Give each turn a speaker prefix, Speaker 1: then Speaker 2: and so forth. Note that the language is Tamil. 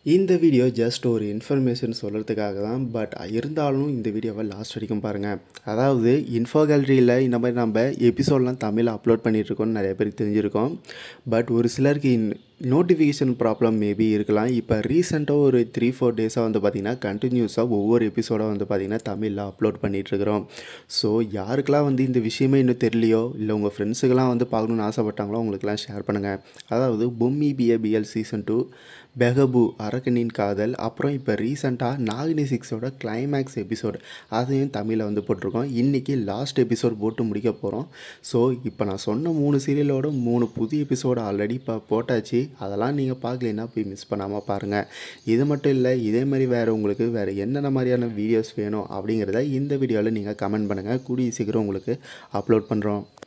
Speaker 1: இந்த வீடியோ ஜஸ்ட் ஒரு இன்ஃபர்மேஷன் சொல்கிறதுக்காக தான் பட் இருந்தாலும் இந்த வீடியோவை லாஸ்ட் வரைக்கும் பாருங்கள் அதாவது இன்ஃபோ கேலரியில் இந்த மாதிரி நம்ம எபிசோட்லாம் தமிழில் அப்லோட் பண்ணிகிட்ருக்கோம்னு நிறைய பேருக்கு தெரிஞ்சிருக்கோம் பட் ஒரு சிலருக்கு நோட்டிஃபிகேஷன் ப்ராப்ளம் மேபி இருக்கலாம் இப்போ ரீசெண்டாக ஒரு த்ரீ ஃபோர் டேஸாக வந்து பார்த்திங்கன்னா கண்டினியூஸாக ஒவ்வொரு எபிசோடாக வந்து பார்த்திங்கன்னா தமிழில் அப்லோட் பண்ணிகிட்ருக்குறோம் ஸோ யாருக்கெல்லாம் வந்து இந்த விஷயமே இன்னும் தெரியலையோ இல்லை உங்கள் ஃப்ரெண்ட்ஸுக்கெல்லாம் வந்து பார்க்கணுன்னு ஆசைப்பட்டாங்களோ அவங்களுக்குலாம் ஷேர் பண்ணுங்கள் அதாவது பொம்மி பிஏபிஎல் சீசன் டூ பெகபு அரக்கனின் காதல் அப்புறம் இப்போ ரீசெண்டாக நாகினி சிக்ஸோட கிளைமேக்ஸ் எபிசோடு அதையும் தமிழில் வந்து போட்டிருக்கோம் இன்றைக்கி லாஸ்ட் எபிசோட் போட்டு முடிக்க போகிறோம் ஸோ இப்போ நான் சொன்ன மூணு சீரியலோட மூணு புது எபிசோடு ஆல்ரெடி இப்போ போட்டாச்சு அதெல்லாம் நீங்கள் பார்க்கலன்னா போய் மிஸ் பண்ணாமல் பாருங்கள் இது மட்டும் இல்லை இதே மாதிரி வேறு உங்களுக்கு வேறு என்னென்ன மாதிரியான வீடியோஸ் வேணும் அப்படிங்கிறத இந்த வீடியோவில் நீங்கள் கமெண்ட் பண்ணுங்கள் கூடிய சீக்கிரம் உங்களுக்கு அப்லோட் பண்ணுறோம்